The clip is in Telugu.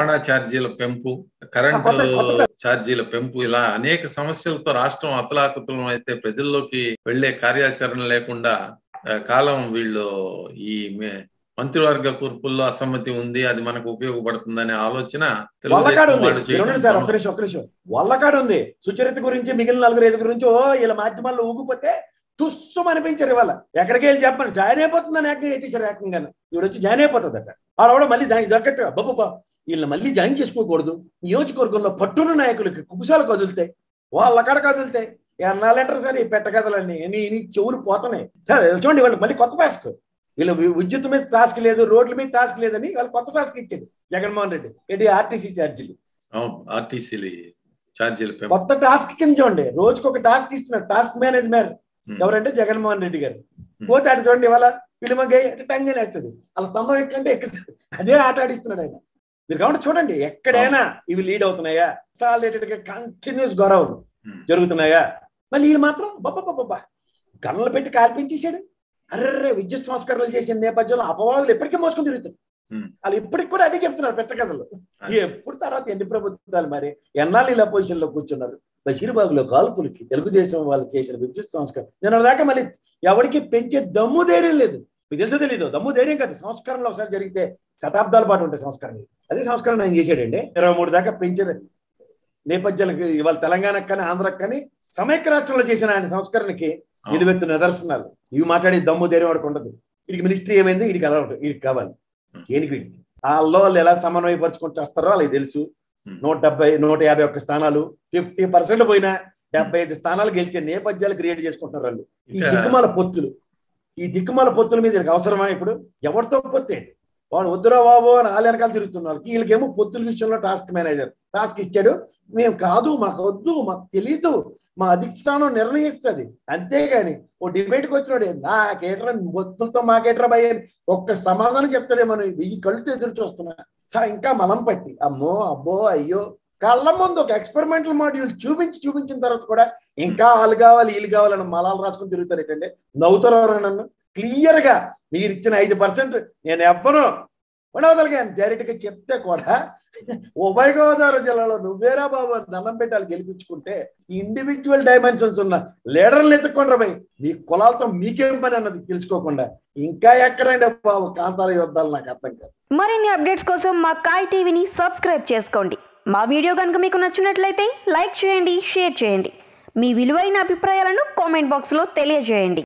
రవాణా ఛార్జీల పెంపు కరెంటు కొత్త- కొత్త- ఛార్జీల పెంపు ఇలా అనేక సమస్యలతో రాష్ట్రం అతలాకుతలం అయితే ప్రజల్లోకి వెళ్లే కార్యాచరణ లేకుండా ఆ, కాలం వీళ్ళు ఈ మే- మంత్రివర్గ కూర్పుల్లో అసమ్మతి ఉంది అది మనకు ఉపయోగపడుతుందనే ఆలోచన వల్లకాడు తెలుగుదేశం ఉంది వాళ్ళు మీరు ఉండండి సార్ ఒక్క చేయడం నిమిషం ఒక్క నిమిషం వల్లకాడు ఉంది సుచరిత గురించి మిగిలిన నలుగురు ఐదు గురించి ఓ ఇలా మాధ్యమాల్లో ఊగిపోతే తుస్సం అనిపించారు ఇవాళ ఎక్కడికి వెళ్ళి చెప్పండి జాయిన్ అయిపోతుందని ఏకంగా ఎట్టేశారు ఏకంగా ఈవిడ వచ్చి జాయిన్ అయిపోతుందట ఆవిడ కూడా మళ్ళీ దానికి తగ్గట్టు బాబా వీళ్ళని మళ్ళీ జాయిన్ చేసుకోకూడదు నియోజకవర్గంలో పట్టున్న నాయకులకి కుబుసాలు కదులుతాయి వాళ్ళ కాడ కదులుతాయి ఎన్నాళ్ళంటారు సార్ ఈ పెట్ట కథలన్నీ నీ నీ చెవులు పోతున్నాయి సరే చూడండి వాళ్ళు మళ్ళీ కొత్త టాస్క్ వీళ్ళు వి- విద్యుత్ మీద టాస్క్ లేదు రోడ్ల మీద టాస్క్ లేదని వాళ్ళు కొత్త టాస్క్ ఇచ్చాడు జగన్మోహన్ రెడ్డి ఏంటి ఆర్టీసీ ఛార్జీలు ఆర్టీసీలు ఛార్జీల పెంపు కొత్త టాస్క్ కింద చూడండి రోజుకి ఒక టాస్క్ ఇస్తున్నారు టాస్క్ మేనేజ్మెంట్ ఉమ్. ఎవరంటే జగన్మోహన్ రెడ్డి గారు Hmm. పోతే అటు చూడండి ఇవాళ పిలిమగై అంటే టంగ్ అని వేస్తుంది అలా స్తంభం ఎక్కంటే ఎక్కుతుంది అదే ఆట ఆడిస్తున్నాడు ఆయన మీరు కాబట్టి చూడండి ఎక్కడైనా ఇవి లీడ్ అవుతున్నాయా సాలేటెడ్ గా కంటిన్యూస్ గొడవలు ఉమ్. జరుగుతున్నాయా మళ్ళీ వీళ్ళు మాత్రం బబ్బా గన్నలు పెట్టి కార్పించేశాడు అర్రే విద్యుత్ సంస్కరణలు చేసిన నేపథ్యంలో అపవాదులు ఎప్పటికీ మోసుకొని తిరుగుతారు Hmm. వాళ్ళు ఇప్పటికి కూడా అదే చెప్తున్నారు పెట్ట కథలు అదే. ఎప్పుడు తర్వాత ఎన్ని ప్రభుత్వాలు మరి ఎన్నాళ్ళు ఇలా పొజిషన్ లో కూర్చున్నారు బషీర్బాగులో కాల్పులకి తెలుగుదేశం వాళ్ళు చేసిన విద్యుత్ సంస్కరణ నేను దాకా మళ్ళీ ఎవరికి పెంచే దమ్ము ధైర్యం లేదు మీకు తెలుసో తెలీదు దమ్ము ధైర్యం కాదు సంస్కరణలు ఒకసారి జరిగితే శతాబ్దాల పాటు ఉంటాయి సంస్కరణ అదే సంస్కరణ ఆయన చేశాడండి ఇరవై మూడు దాకా పెంచిన నేపథ్యాలకి ఇవాళ తెలంగాణకు కానీ ఆంధ్రకు కానీ సమైక్య రాష్ట్రంలో చేసిన ఆయన సంస్కరణకి నిలువెత్తు నిదర్శనాలు ఇవి మాట్లాడే దమ్ము ధైర్యం వాడికి ఉండదు వీడికి మినిస్ట్రీ ఏమైంది వీడికి అలా ఉంటుంది వీడికి కావాలి దేనికి వీడికి వాళ్ళలో వాళ్ళు ఎలా సమన్వయపరుచుకొని చేస్తారో వాళ్ళకి తెలుసు Hmm. నూట డెబ్బై నూట యాభై ఒక్క స్థానాలు ఫిఫ్టీ పర్సెంట్ పోయినా డెబ్బై ఐదు స్థానాలు గెలిచే నేపథ్యాలు క్రియేట్ చేసుకుంటున్నారు వాళ్ళు ఈ ఇంకా- దిక్కుమాల పొత్తులు ఈ దిక్కుమాల పొత్తుల మీద వీళ్ళకి అవసరమా ఇప్పుడు ఎవరితో పొత్తే వాడు వద్దురా బాబు అని వాళ్ళ వెనకాల తిరుగుతున్నారు వీళ్ళకేమో పొత్తుల విషయంలో టాస్క్ మేనేజర్ టాస్క్ ఇచ్చాడు మేము కాదు మాకు వద్దు మాకు తెలీదు మా అధిష్టానం నిర్ణయిస్తుంది అంతేగాని ఓ డిబేట్కి వచ్చినాడు నాకేట్రా పొత్తులతో మాకేట్రా భయ అని ఒక్క సమాధానం చెప్తాడేమో వెయ్యి కళ్ళుతో ఎదురు చూస్తున్నా సా ఇంకా మలం పట్టి అమ్మో అబ్బో అయ్యో కళ్ళ ముందు ఒక ఎక్స్పెరిమెంటల్ మాడ్యూల్ చూపించి చూపించిన తర్వాత కూడా ఇంకా వాళ్ళు కావాలి వీళ్ళు కావాలని మలాలు రాసుకుని తిరుగుతారు ఏంటంటే నవ్వుతారు ఎవరైనా నన్ను క్లియర్ గా మీరు ఇచ్చిన ఐదు పర్సెంట్ నేను ఎవ్వను ఉండవదలిగాను డైరెక్ట్ గా చెప్తే కూడా ఉభయ గోదావరి జిల్లాలో నువ్వేరా బాబు అని దండం పెట్టాలి గెలిపించుకుంటే ఇండివిజువల్ డైమెన్షన్స్ ఉన్న లీడర్లు ఎత్తుకోండి భయ్ మీ కులాలతో మీకేం పని అన్నది తెలుసుకోకుండా ఇంకా ఎక్కడండి బాబు కాంతాల యుద్ధాలు నాకు అర్థం కాదు మరిన్ని అప్డేట్స్ కోసం మా కాయ్ టీవీని సబ్స్క్రైబ్ చేసుకోండి మా వీడియో కనుక మీకు నచ్చినట్లయితే లైక్ చేయండి షేర్ చేయండి మీ విలువైన అభిప్రాయాలను కామెంట్ బాక్స్లో తెలియజేయండి